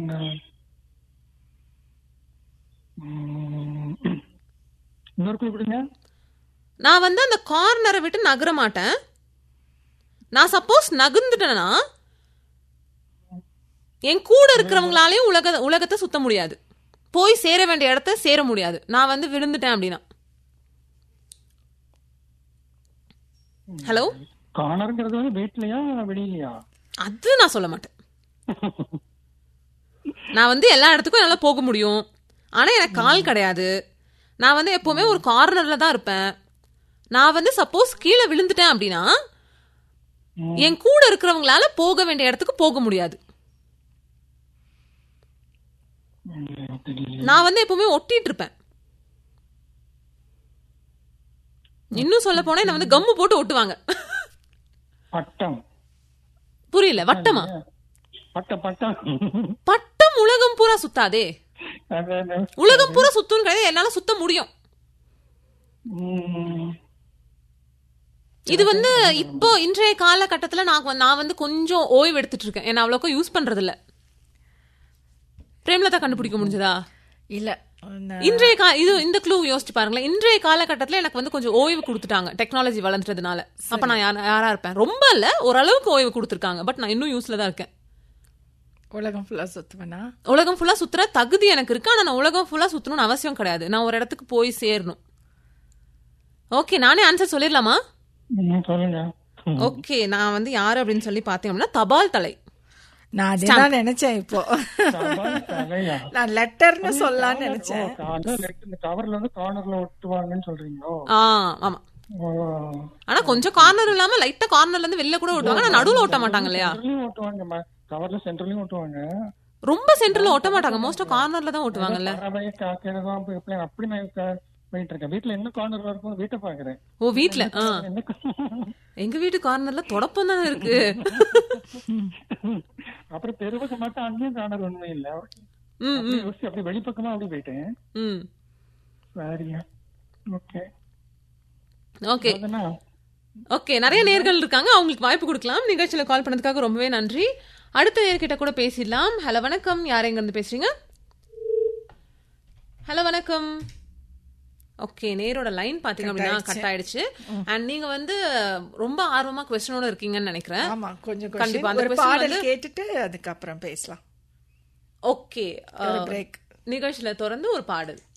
Corner இன்னொரு குழு கொடுங்க நான் வந்து அந்த கார்னரை விட்டு நகர மாட்டேன் நான் சப்போஸ் நகர்ந்துட்டேன்னா என் கூட இருக்கிறவங்களாலையும் உலக உலகத்தை சுத்த முடியாது போய் சேர வேண்டிய இடத்த சேர முடியாது நான் வந்து விழுந்துட்டேன் அப்படின்னா ஹலோ கார்னருங்கிறது வந்து வீட்லயா வெளியிலயா அது நான் சொல்ல மாட்டேன் நான் வந்து எல்லா இடத்துக்கும் என்னால போக முடியும் ஆனா எனக்கு கால் கிடையாது நான் வந்து எப்பவுமே ஒரு கார்னர்ல தான் இருப்பேன் நான் வந்து சப்போஸ் கீழே விழுந்துட்டேன் அப்படின்னா என் கூட இருக்கிறவங்களால போக வேண்டிய இடத்துக்கு போக முடியாது ம், தெரியல. நான் வந்து எப்பவுமே ஒட்டிட்டு இருப்பேன் இன்னும் சொல்ல போனா என்ன வந்து கம்மு போட்டு ஒட்டுவாங்க பட்டம் புரியல வட்டமா பட்டம் பட்டம் பட்டம் உலகம் பூரா சுத்தாதே அது, அது. உலகம் பூரா சுத்தும் கிடையாது என்னால சுத்த முடியும் ம், இது வந்து இப்போ இன்றைய காலகட்டத்துல நான் வந்து- நான் வந்து கொஞ்சம் ஓய்வு எடுத்துட்டு இருக்கேன் என்ன அவ்வளோக்கும் யூஸ் பண்றது இல்ல பிரேம்லதா கண்டுபிடிக்க முடிஞ்சதா இல்ல நான் இன்றைய கா இது இந்த க்ளூ யோசிச்சு பாருங்களேன் இன்றைய காலகட்டத்துல எனக்கு வந்து கொஞ்சம் ஓய்வு கொடுத்துட்டாங்க டெக்னாலஜி வளர்ந்ததுனால அப்ப நான் யார் யாரா இருப்பேன் ரொம்ப இல்ல ஓரளவுக்கு ஓய்வு கொடுத்துருக்காங்க பட் நான் இன்னும் யூஸ்ல தான் இருக்கேன் உலகம் ஃபுல்லா சுத்துவேனா உலகம் ஃபுல்லா சுத்துற தகுதி எனக்கு இருக்கு ஆனா நான் உலகம் ஃபுல்லா சுத்தணும்னு அவசியம் கிடையாது நான் ஒரு இடத்துக்கு போய் சேரணும் ஓகே நானே ஆன்சர் சொல்லிடலாமா ம், சொல்லுங்க ம். ஓகே நான் வந்து யாரு அப்படின்னு சொல்லி பார்த்தேன் அப்படின்னா தபால் தலை நான் அதுதான் நினைச்சேன் இப்போ தபால் தலையா? நான் லெட்டர்னு சொல்லலாம்னு நினைச்சேன் ஓ, அதான் letter இந்த கவர்ல வந்து கார்னர்ல ஒட்டுவாங்கன்னு சொல்றீங்களோ ஆ ஆமா ஓ. ஆனா கொஞ்சம் கார்னர் இல்லாம லைட்டா கார்னர்ல இருந்து வெளில கூட ஓட்டுவாங்க ஆனா நடுவுல ஓட்ட மாட்டாங்க இல்லையா சென்டர்லயும் ஓட்டுவாங்க கவர்ல சென்டர்லயும் ஓட்டுவாங்க ரொம்ப சென்டர்ல ஓட்ட மாட்டாங்க மோஸ்டா கார்னர்ல தான் ஓட்டுவாங்கல்ல பறவை காக்கைதான் போய் apply- அப்படி நான் க- போயிட்டு இருக்கேன் வீட்டுல என்ன கார்னர்ல இருக்கும் வீட்டை பாக்குறேன் ஓ வீட்ல ஆ என்ன co- எங்க வீட்டு கார்னர்ல தொடப்பம் தானே இருக்கு அப்புறம் தெருவுக்கு மட்டும் அங்கேயும் கார்னர் ஒண்ணுமே இல்ல ம் அப்படி யோசிச்சு அப்படி வெளிப்பக்கமா அப்படி போயிட்டேன் ம் சரியா ஓகே ஓகே அதனா ஓகே நிறைய நேர்கள் இருக்காங்க அவங்களுக்கு வாய்ப்பு கொடுக்கலாம் நிகழ்ச்சியில கால் பண்ணதுக்காக ரொம்பவே நன்றி அடுத்த நேர்கிட்ட கூட பேசிடலாம் ஹலோ வணக்கம் யார் எங்க இருந்து பேசுறீங்க ஹலோ வணக்கம் ஓகே நேரோட லைன் பாத்தீங்க அப்படின்னா கட் ஆயிடுச்சு அண்ட் நீங்க வந்து ரொம்ப ஆர்வமா கொஸ்டினோட இருக்கீங்கன்னு நினைக்கிறேன் ஆமா கொஞ்சம் கண்டிப்பா, கண்டிப்பா அந்த ஒரு question பாடல் வந்து- கேட்டுட்டு அதுக்கப்புறம் பேசலாம் ஓகே ஒரு break. நிகழ்ச்சியில தொடர்ந்து ஒரு பாடல்